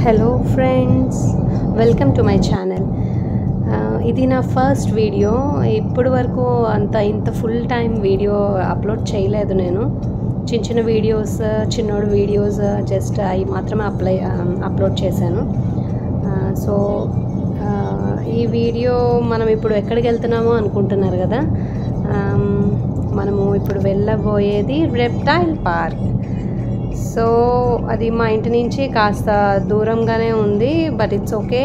hello friends welcome to my channel ఇది నా first video ఇప్పటి వరకు అంత ఇంత ఫుల్ టైం వీడియో అప్లోడ్ చేయలేదు నేను చిన్న చిన్న వీడియోస్ చిన్నోడు వీడియోస్ జస్ట్ అవి మాత్రమే అప్లై అప్లోడ్ చేశాను సో ఈ వీడియో మనం ఇప్పుడు ఎక్కడికి వెళ్తున్నామో అనుకుంటున్నారు కదా Um, మనము ఇప్పుడు వెళ్ళబోయేది రెప్టైల్ పార్క్ సో అది మా ఇంటి నుంచి కాస్త దూరంగానే ఉంది బట్ ఇట్స్ ఓకే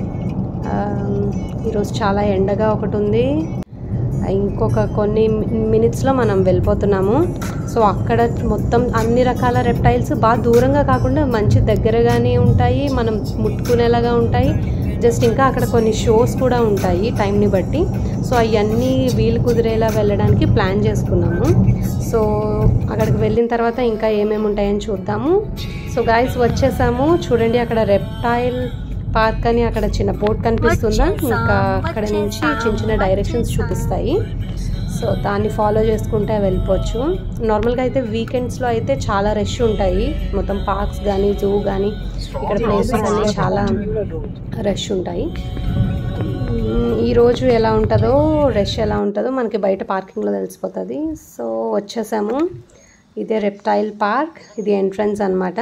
ఈరోజు చాలా ఎండగా ఒకటి ఉంది ఇంకొక కొన్ని మినిట్స్లో మనం వెళ్ళిపోతున్నాము సో అక్కడ మొత్తం అన్ని రకాల రెప్టైల్స్ బాగా దూరంగా కాకుండా మంచి దగ్గరగానే ఉంటాయి మనం ముట్టుకునేలాగా ఉంటాయి జస్ట్ ఇంకా అక్కడ కొన్ని షోస్ కూడా ఉంటాయి టైంని బట్టి సో అవన్నీ వీలు కుదిరేలా వెళ్ళడానికి ప్లాన్ చేసుకున్నాము సో అక్కడికి వెళ్ళిన తర్వాత ఇంకా ఏమేమి ఉంటాయని చూద్దాము సో గాయస్ వచ్చేసాము చూడండి అక్కడ రెప్టైల్ పార్క్ అని అక్కడ చిన్న బోట్ కనిపిస్తుందా ఇంకా అక్కడ నుంచి చిన్న చిన్న డైరెక్షన్స్ చూపిస్తాయి సో దాన్ని ఫాలో చేసుకుంటే వెళ్ళిపోవచ్చు నార్మల్గా అయితే వీకెండ్స్లో అయితే చాలా రష్ ఉంటాయి మొత్తం పార్క్స్ కానీ జూ కానీ ఇక్కడ ప్లేసెస్ అన్నీ చాలా రష్ ఉంటాయి ఈరోజు ఎలా ఉంటుందో రష్ ఎలా ఉంటుందో మనకి బయట పార్కింగ్లో తెలిసిపోతుంది సో వచ్చేసాము ఇదే రెప్టైల్ పార్క్ ఇది ఎంట్రన్స్ అనమాట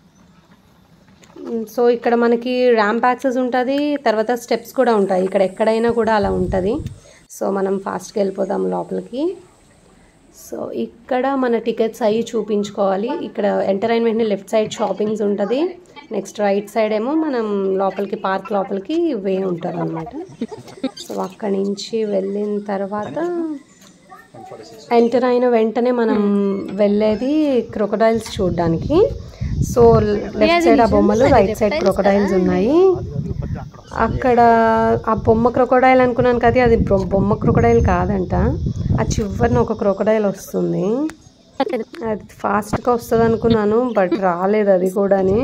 సో ఇక్కడ మనకి ర్యాంప్ యాక్సెస్ ఉంటుంది తర్వాత స్టెప్స్ కూడా ఉంటాయి ఇక్కడ ఎక్కడైనా కూడా అలా ఉంటుంది సో మనం ఫాస్ట్గా వెళ్ళిపోదాం లోపలికి సో ఇక్కడ మన టికెట్స్ అవి చూపించుకోవాలి ఇక్కడ ఎంటర్ అయిన వెంటనే లెఫ్ట్ సైడ్ షాపింగ్స్ ఉంటుంది నెక్స్ట్ రైట్ సైడ్ ఏమో మనం లోపలికి పార్క్ లోపలికి వే ఉంటుంది అనమాట సో అక్కడి నుంచి వెళ్ళిన తర్వాత ఎంటర్ అయిన వెంటనే మనం వెళ్ళేది క్రొకడైల్స్ చూడడానికి సో లెఫ్ట్ సైడ్ ఆ బొమ్మలు రైట్ సైడ్ క్రొకడైల్స్ ఉన్నాయి అక్కడ ఆ బొమ్మ క్రొకడైల్ అనుకున్నాను కదా అది బొమ్మ క్రొకడైల్ కాదంట ఆ చివరిన ఒక క్రొకడైల్ వస్తుంది అది ఫాస్ట్గా వస్తుంది అనుకున్నాను బట్ రాలేదు అది కూడాని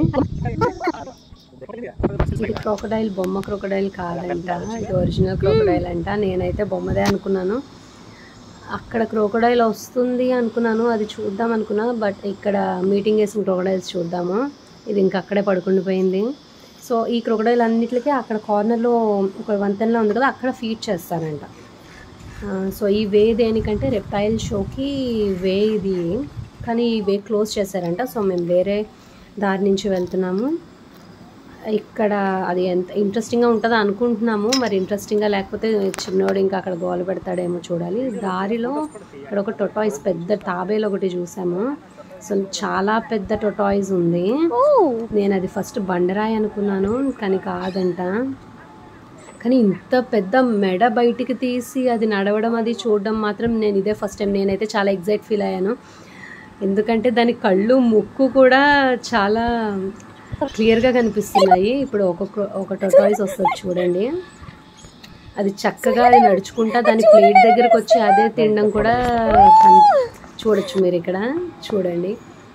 ఇది క్రొకడైల్ బొమ్మ క్రొకడైల్ కాదంట ఇది ఒరిజినల్ క్రొకడైల్ అంట నేనైతే బొమ్మదే అనుకున్నాను అక్కడ క్రోకడైల్ వస్తుంది అనుకున్నాను అది చూద్దాం అనుకున్నా బట్ ఇక్కడ మీటింగ్ వేసిన క్రోకడైల్స్ చూద్దాము ఇది ఇంకా అక్కడే పడుకుండిపోయింది సో ఈ క్రొకడైల్ అన్నిటికీ అక్కడ కార్నర్లో ఒక వంతెనలో ఉంది కదా అక్కడ ఫీడ్ చేస్తారంట సో ఈ వే దేనికంటే రెప్టైల్ షోకి వే ఇది కానీ ఈ వే క్లోజ్ చేశారంట సో మేము వేరే దారి నుంచి వెళ్తున్నాము ఇక్కడ అది ఎంత ఇంట్రెస్టింగ్గా ఉంటుందో అనుకుంటున్నాము మరి ఇంట్రెస్టింగ్గా లేకపోతే చిన్నోడు ఇంకా అక్కడ గోల పెడతాడేమో చూడాలి దారిలో ఇక్కడ ఒక టొటాయిస్ పెద్ద తాబేలు ఒకటి చూసాము సో చాలా పెద్ద టొటాయిస్ ఉంది నేను అది ఫస్ట్ బండరాయి అనుకున్నాను కానీ కాదంట కానీ ఇంత పెద్ద మెడ బయటికి తీసి అది నడవడం అది చూడడం మాత్రం నేను ఇదే ఫస్ట్ టైం నేనైతే చాలా ఎగ్జైట్ ఫీల్ అయ్యాను ఎందుకంటే దాని కళ్ళు ముక్కు కూడా చాలా క్లియర్గా కనిపిస్తున్నాయి ఇప్పుడు ఒక్కొక్క ఒక టొటాయిస్ వస్తుంది చూడండి అది చక్కగా అది నడుచుకుంటా దాని ప్లేట్ దగ్గరకు వచ్చి అదే తినడం కూడా చూడొచ్చు మీరు ఇక్కడ చూడండి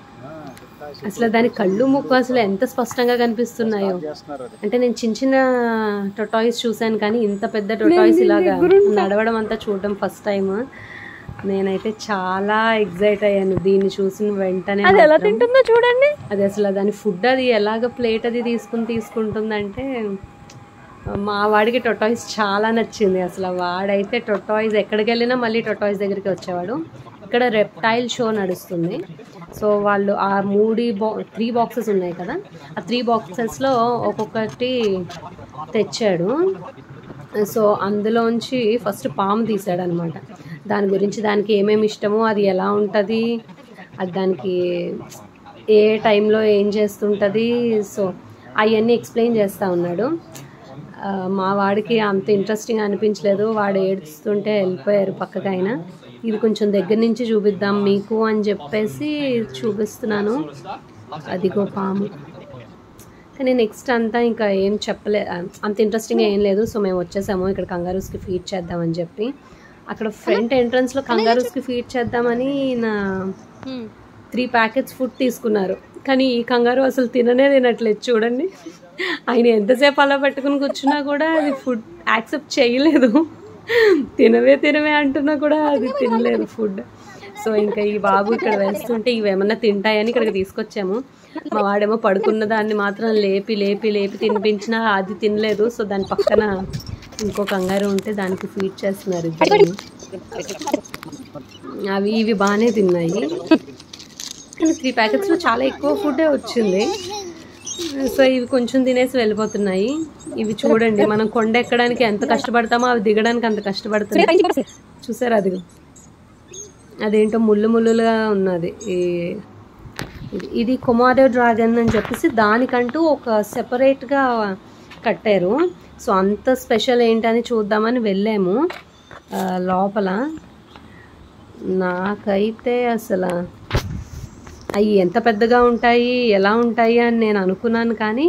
అసలు దాని కళ్ళు ముక్కు అసలు ఎంత స్పష్టంగా కనిపిస్తున్నాయో అంటే నేను చిన్న చిన్న టొటాయిస్ చూశాను కానీ ఇంత పెద్ద టొటాయిస్ ఇలాగా నడవడం అంతా చూడడం ఫస్ట్ టైం నేనైతే చాలా ఎగ్జైట్ అయ్యాను దీన్ని చూసిన వెంటనే అది ఎలా తింటుందో చూడండి అది అసలు దాని ఫుడ్ అది ఎలాగ ప్లేట్ అది తీసుకుని తీసుకుంటుందంటే మా వాడికి టొటాయిస్ చాలా నచ్చింది అసలు వాడైతే టొటాయిస్ ఎక్కడికి వెళ్ళినా మళ్ళీ టొటాయిస్ దగ్గరికి వచ్చేవాడు ఇక్కడ రెప్టైల్ షో నడుస్తుంది సో వాళ్ళు ఆ మూడి బా త్రీ బాక్సెస్ ఉన్నాయి కదా ఆ త్రీ బాక్సెస్లో ఒక్కొక్కటి తెచ్చాడు సో అందులోంచి ఫస్ట్ పాము తీసాడు అనమాట దాని గురించి దానికి ఏమేమి ఇష్టమో అది ఎలా ఉంటుంది అది దానికి ఏ టైంలో ఏం చేస్తుంటుంది సో అవన్నీ ఎక్స్ప్లెయిన్ చేస్తూ ఉన్నాడు మా వాడికి అంత ఇంట్రెస్టింగ్ అనిపించలేదు వాడు ఏడుస్తుంటే వెళ్ళిపోయారు పక్కకైనా ఇది కొంచెం దగ్గర నుంచి చూపిద్దాం మీకు అని చెప్పేసి చూపిస్తున్నాను అదిగో పాము కానీ నెక్స్ట్ అంతా ఇంకా ఏం చెప్పలే అంత ఇంట్రెస్టింగ్గా ఏం లేదు సో మేము వచ్చేసాము ఇక్కడ కంగారూస్కి ఫీడ్ చేద్దామని చెప్పి అక్కడ ఫ్రంట్ ఎంట్రన్స్లో కంగారూస్కి ఫీడ్ చేద్దామని నా త్రీ ప్యాకెట్స్ ఫుడ్ తీసుకున్నారు కానీ ఈ కంగారు అసలు తిననే తినట్లేదు చూడండి ఆయన ఎంతసేపు అలా పెట్టుకుని కూర్చున్నా కూడా అది ఫుడ్ యాక్సెప్ట్ చేయలేదు తినవే తినవే అంటున్నా కూడా అది తినలేదు ఫుడ్ సో ఇంకా ఈ బాబు ఇక్కడ వెళ్తుంటే ఇవి ఏమన్నా తింటాయని ఇక్కడికి తీసుకొచ్చాము మా వాడేమో పడుకున్న దాన్ని మాత్రం లేపి లేపి లేపి తినిపించినా అది తినలేదు సో దాని పక్కన ఇంకో కంగారు ఉంటే దానికి ఫీడ్ చేస్తున్నారు ఇద్దరు అవి ఇవి బాగానే తిన్నాయి కానీ త్రీ ప్యాకెట్స్లో చాలా ఎక్కువ ఫుడ్డే వచ్చింది సో ఇవి కొంచెం తినేసి వెళ్ళిపోతున్నాయి ఇవి చూడండి మనం కొండ ఎక్కడానికి ఎంత కష్టపడతామో అవి దిగడానికి అంత కష్టపడుతుంది చూసారు అది అదేంటో ముళ్ళు ముళ్ళులుగా ఉన్నది ఈ ఇది ఇది కొమాడో డ్రాగన్ అని చెప్పేసి దానికంటూ ఒక సెపరేట్గా కట్టారు సో అంత స్పెషల్ ఏంటని చూద్దామని వెళ్ళాము ఆ, లోపల నాకైతే అసలు అవి ఎంత పెద్దగా ఉంటాయి ఎలా ఉంటాయి అని నేను అనుకున్నాను కానీ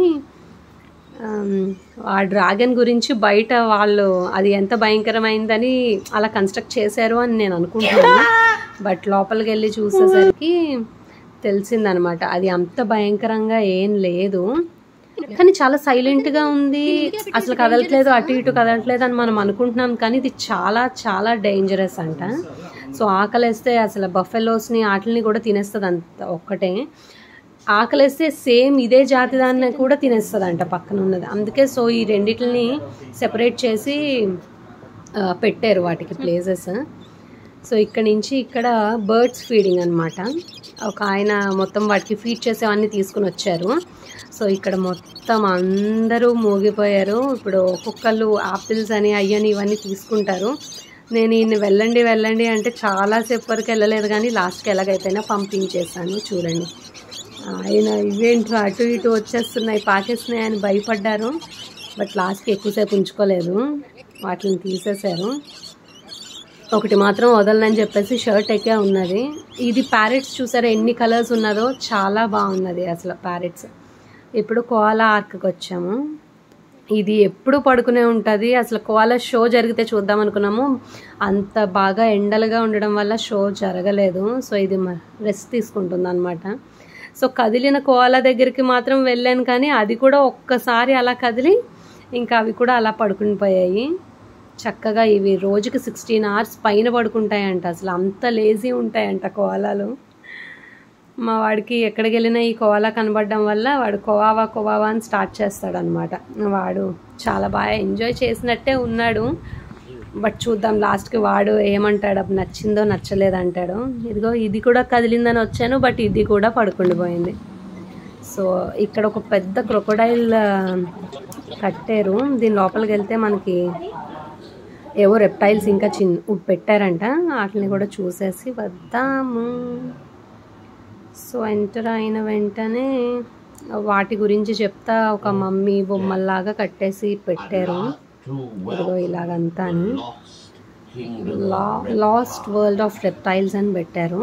ఆమ్, ఆ డ్రాగన్ గురించి బయట వాళ్ళు అది ఎంత భయంకరమైందని అలా కన్స్ట్రక్ట్ చేశారు అని నేను అనుకుంటున్నాను బట్ లోపలికి వెళ్ళి చూసేసరికి తెలిసిందనమాట అది అంత భయంకరంగా ఏం లేదు కానీ చాలా సైలెంట్గా ఉంది అసలు కదలట్లేదు అటు ఇటు కదలట్లేదు అని మనం అనుకుంటున్నాం కానీ ఇది చాలా చాలా డేంజరస్ అంట సో ఆకలేస్తే అసలు బఫెలోస్ని వాటిని కూడా తినేస్తుంది అంత ఒక్కటే ఆకలేస్తే సేమ్ ఇదే జాతి దాన్ని కూడా తినేస్తుంది అంట పక్కన ఉన్నది అందుకే సో ఈ రెండిటిని సెపరేట్ చేసి ఆ, పెట్టారు వాటికి ప్లేసెస్ సో ఇక్కడ నుంచి ఇక్కడ బర్డ్స్ ఫీడింగ్ అన్నమాట ఒక ఆయన మొత్తం వాటికి ఫీడ్ చేసేవన్నీ తీసుకుని వచ్చారు సో ఇక్కడ మొత్తం అందరూ మోగిపోయారు ఇప్పుడు కుక్కలు ఆపిల్స్ అని అయ్యని ఇవన్నీ తీసుకుంటారు నేను ఈయన వెళ్ళండి వెళ్ళండి అంటే చాలాసేపు వరకు వెళ్ళలేదు కానీ లాస్ట్కి ఎలాగైతేనా పంపించేసాను చూడండి ఆయన ఇవేంట్రా అటు ఇటు వచ్చేస్తున్నాయి పాకేస్తున్నాయి అని భయపడ్డారు బట్ లాస్ట్కి ఎక్కువసేపు ఉంచుకోలేదు వాటిని తీసేశారు ఒకటి మాత్రం వదలనని చెప్పేసి షర్ట్ ఎక్కే ఉన్నది ఇది ప్యారెట్స్ చూసారా ఎన్ని కలర్స్ ఉన్నదో చాలా బాగున్నది అసలు ప్యారెట్స్ ఇప్పుడు కోలా ఆర్క్కి వచ్చాము ఇది ఎప్పుడు పడుకునే ఉంటుంది అసలు కోలా షో జరిగితే చూద్దాం అనుకున్నాము అంత బాగా ఎండలుగా ఉండడం వల్ల షో జరగలేదు సో ఇది రెస్ట్ తీసుకుంటుంది అనమాట సో కదిలిన కోలా దగ్గరికి మాత్రం వెళ్ళాను కానీ అది కూడా ఒక్కసారి అలా కదిలి ఇంకా అవి కూడా అలా పడుకుని పోయాయి చక్కగా ఇవి రోజుకి సిక్స్టీన్ అవర్స్ పైన పడుకుంటాయంట అసలు అంత లేజీ ఉంటాయంట కోలాలు మా వాడికి ఎక్కడికి వెళ్ళినా ఈ కోవాలా కనబడడం వల్ల వాడు కోవావా కోవావా అని స్టార్ట్ చేస్తాడు అనమాట వాడు చాలా బాగా ఎంజాయ్ చేసినట్టే ఉన్నాడు బట్ చూద్దాం లాస్ట్కి వాడు ఏమంటాడు అప్పుడు నచ్చిందో నచ్చలేదు అంటాడు ఇదిగో ఇది కూడా కదిలిందని వచ్చాను బట్ ఇది కూడా పడుకుండిపోయింది సో ఇక్కడ ఒక పెద్ద క్రొకడైల్ కట్టారు దీని లోపలికి వెళ్తే మనకి ఏవో రెప్టైల్స్ ఇంకా చిన్న పెట్టారంట వాటిని కూడా చూసేసి వద్దాము సో ఎంటర్ అయిన వెంటనే వాటి గురించి చెప్తా ఒక మమ్మీ బొమ్మల్లాగా కట్టేసి పెట్టారు ఇదిగో ఇలాగంతా అని లా లాస్ట్ వరల్డ్ ఆఫ్ రెప్టైల్స్ అని పెట్టారు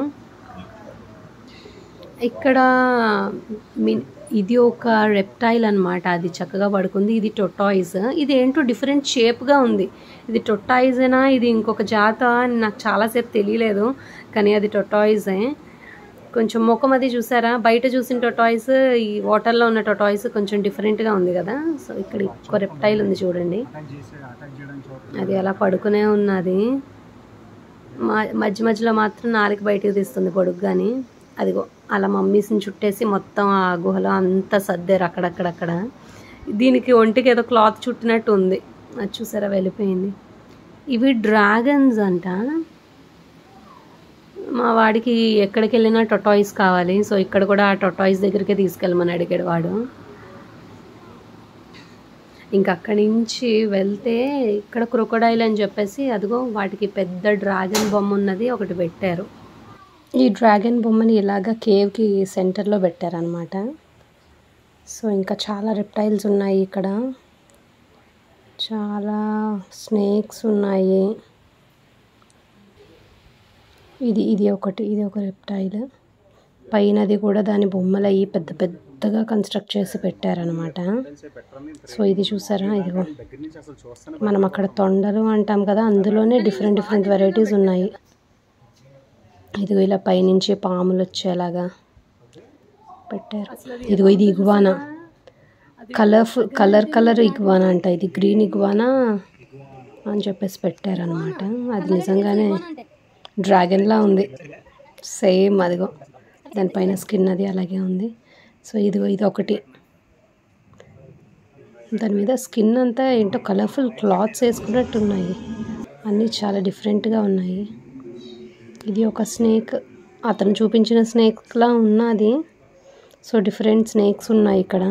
ఇక్కడ మీ- ఇది ఒక రెప్టైల్ అన్నమాట అది చక్కగా పడుకుంది ఇది టొటాయిస్ ఇది ఏంటో డిఫరెంట్ షేప్గా ఉంది ఇది టొటాయిజేనా ఇది ఇంకొక జాత అని నాకు చాలాసేపు తెలియలేదు కానీ అది టొటాయిజే కొంచెం ముఖం అది చూసారా బయట చూసిన టొటాయిస్ ఈ వాటర్లో ఉన్న టొటాయిస్ కొంచెం డిఫరెంట్గా ఉంది కదా సో ఇక్కడ ఇంకో రెప్టైల్ ఉంది చూడండి అది అలా పడుకునే ఉన్నది మా మధ్య మధ్యలో మాత్రం నాలుగు బయటకు తీస్తుంది పొడుగ్గాని అదిగో అలా మమ్మీస్ని చుట్టేసి మొత్తం ఆ గుహలో అంతా సర్దారు అక్కడక్కడక్కడ దీనికి ఒంటికి ఏదో క్లాత్ చుట్టినట్టు ఉంది అది చూసారా వెళ్ళిపోయింది ఇవి డ్రాగన్స్ అంట మా వాడికి ఎక్కడికి వెళ్ళినా టొటాయిస్ కావాలి సో ఇక్కడ కూడా ఆ టొటాయిస్ దగ్గరికే తీసుకెళ్ళమని అడిగాడు వాడు ఇంకా అక్కడి నుంచి వెళ్తే ఇక్కడ క్రొకడైల్ అని చెప్పేసి అదిగో వాటికి పెద్ద డ్రాగన్ బొమ్మ ఉన్నది ఒకటి పెట్టారు ఈ డ్రాగన్ బొమ్మని ఇలాగ కేవ్కి సెంటర్లో పెట్టారనమాట సో ఇంకా చాలా రెప్టైల్స్ ఉన్నాయి ఇక్కడ చాలా స్నేక్స్ ఉన్నాయి ఇది ఇది ఒకటి ఇది ఒక రెప్టైల్ పైనది కూడా దాని బొమ్మలు అయ్యి పెద్ద పెద్దగా కన్స్ట్రక్ట్ చేసి పెట్టారనమాట సో ఇది చూసారా ఇదిగో మనం అక్కడ తొండలు అంటాం కదా అందులోనే డిఫరెంట్ డిఫరెంట్ వెరైటీస్ ఉన్నాయి ఇదిగో ఇలా పైనుంచి పాములు వచ్చేలాగా పెట్టారు ఇదిగో ఇది iguana colourful colour colour iguana అంట ఇది గ్రీన్ ఇగువానా అని చెప్పేసి పెట్టారనమాట అది నిజంగానే డ్రాగన్లా ఉంది సేమ్ అదిగో దానిపైన స్కిన్ అది అలాగే ఉంది సో ఇదిగో ఇది ఒకటి దాని మీద స్కిన్ అంతా ఏంటో కలర్ఫుల్ క్లాత్స్ వేసుకున్నట్టు ఉన్నాయి అన్నీ చాలా డిఫరెంట్గా ఉన్నాయి ఇది ఒక స్నేక్ అతను చూపించిన స్నేక్లా ఉన్నది సో డిఫరెంట్ స్నేక్స్ ఉన్నాయి ఇక్కడ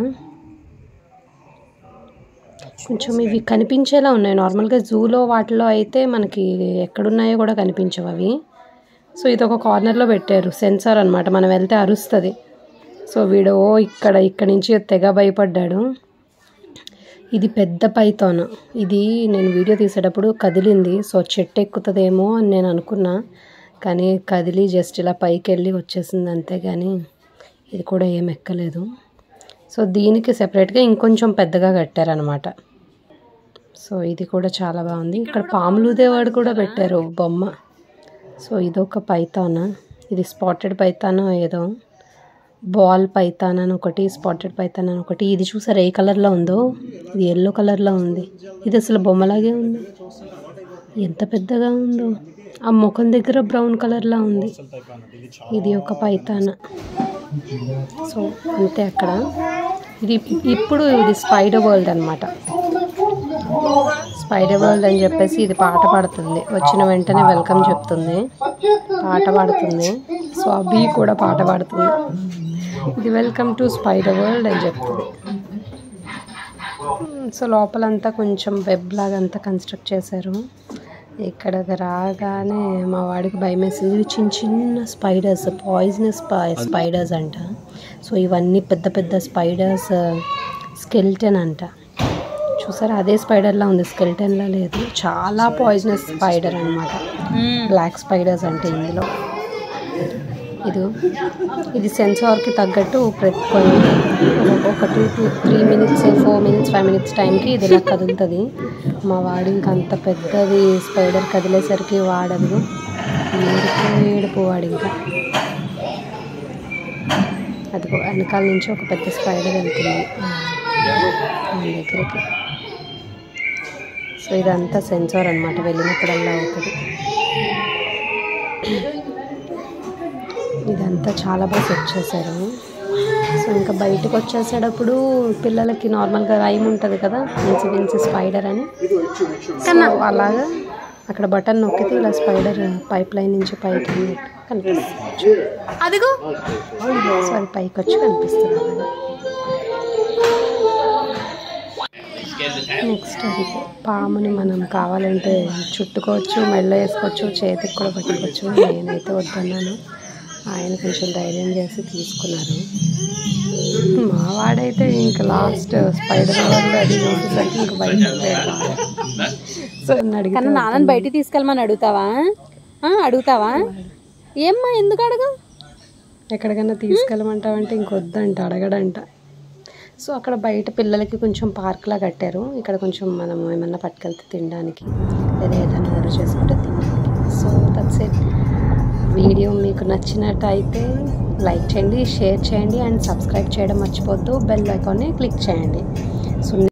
కొంచెం ఇవి కనిపించేలా ఉన్నాయి నార్మల్గా జూలో వాటిలో అయితే మనకి ఎక్కడున్నాయో కూడా కనిపించవు అవి సో ఇది ఒక కార్నర్లో పెట్టారు సెన్సార్ అనమాట మనం వెళ్తే అరుస్తుంది సో వీడు ఓ ఇక్కడ ఇక్కడ నుంచి తెగ భయపడ్డాడు ఇది పెద్ద పైథాన్ ఇది నేను వీడియో తీసేటప్పుడు కదిలింది సో చెట్టు ఎక్కుతుందేమో అని నేను అనుకున్నా కానీ కదిలి జస్ట్ ఇలా పైకి వెళ్ళి వచ్చేసింది అంతే కానీ ఇది కూడా ఏం ఎక్కలేదు సో దీనికి సెపరేట్గా ఇంకొంచెం పెద్దగా కట్టారనమాట సో ఇది కూడా చాలా బాగుంది ఇక్కడ పాములు దేవాడు కూడా పెట్టారు బొమ్మ సో ఇదొక పైథాన్ ఇది స్పాటెడ్ పైథాన్ ఏదో బాల్ పైథాన్ అని ఒకటి స్పాటెడ్ పైథాన్ అని ఒకటి ఇది చూసారు ఏ కలర్లో ఉందో ఇది ఎల్లో కలర్లో ఉంది ఇది అసలు బొమ్మలాగే ఉంది ఎంత పెద్దగా ఉందో ఆ ముఖం దగ్గర బ్రౌన్ కలర్లా ఉంది ఇది ఒక పైథాన్ సో అంతే అక్కడ ఇది ఇప్పుడు ఇది స్పైడర్ వరల్డ్ అనమాట స్పైడర్ వరల్డ్ అని చెప్పేసి ఇది పాట పాడుతుంది వచ్చిన వెంటనే వెల్కమ్ చెప్తుంది పాట పాడుతుంది సో అభి కూడా పాట పాడుతుంది ఇది వెల్కమ్ టు స్పైడర్ వరల్డ్ అని చెప్తుంది సో లోపలంతా కొంచెం వెబ్ లాగా అంతా కన్స్ట్రక్ట్ చేశారు ఇక్కడ రాగానే మా వాడికి భయం వేసింది ఇవి చిన్న చిన్న స్పైడర్స్ పాయిజనస్ స్పైడర్స్ అంట సో ఇవన్నీ పెద్ద పెద్ద స్పైడర్స్ స్కెల్టన్ అంట చూసారా అదే స్పైడర్లా ఉంది స్కెల్టన్లా లేదు చాలా పాయిజనస్ స్పైడర్ అనమాట బ్లాక్ స్పైడర్స్ అంటే ఇందులో ఇది ఇది సెన్సార్కి తగ్గట్టు ప్రతి ఒక two to three minutes four minutes five minutes టైంకి ఇది ఇలా కదులుతుంది మా వాడు ఇంకా అంత పెద్దది స్పైడర్ కదిలేసరికి వాడదు ఏడుపు ఏడుపు వాడు ఇంకా అది వెనకాల నుంచి ఒక పెద్ద స్పైడర్ వెళ్తుంది మన దగ్గరికి సో ఇదంతా సెన్సార్ అనమాట వెళ్ళినప్పుడల్లా అవుతుంది ఇదంతా చాలా బాగా సెట్ చేశారు సో ఇంకా బయటకు వచ్చేసేటప్పుడు పిల్లలకి నార్మల్గా రైమ్ ఉంటుంది కదా విన్సి విన్సి స్పైడర్ అని సో అలాగా అక్కడ బటన్ నొక్కితే ఇలా స్పైడర్ పైప్ లైన్ నుంచి పైకి అన్నట్టు కనిపిస్తుంది అదిగో సో అది పైకి వచ్చి కనిపిస్తుంది అలాగా నెక్స్ట్ అది పాముని మనం కావాలంటే చుట్టుకోవచ్చు మెళ్ళ వేసుకోవచ్చు చేతికి కూడా పట్టుకోవచ్చు నేనైతే వద్దన్నాను ఆయన కొంచెం ధైర్యం చేసి తీసుకున్నారు మా వాడైతే ఇంకా లాస్ట్ స్పైడర్ వల్ల అది చూసేసరికి ఇంకా బయట సో నన్ను అడిగితే కన్నా నాన్నని బయటికి తీసుకెళ్ళమని అడుగుతావా ఆ, అడుగుతావా ఏమ్మా ఎందుకు అడగ ఎక్కడికైనా తీసుకెళ్ళమంటావంటే ఇంకొద్దంట అడగడంట సో అక్కడ బయట పిల్లలకి కొంచెం పార్క్లా కట్టారు ఇక్కడ కొంచెం మనం ఏమన్నా పట్టుకెళ్తే తినడానికి లేదా ఏదైనా ఆర్డర్ చేసుకుంటే తినడానికి సో దట్స్ ఇట్ వీడియో మీకు నచ్చినట్టయితే లైక్ చేయండి షేర్ చేయండి అండ్ సబ్స్క్రైబ్ చేయడం మర్చిపోద్దు బెల్ ఐకాన్ని క్లిక్ చేయండి సో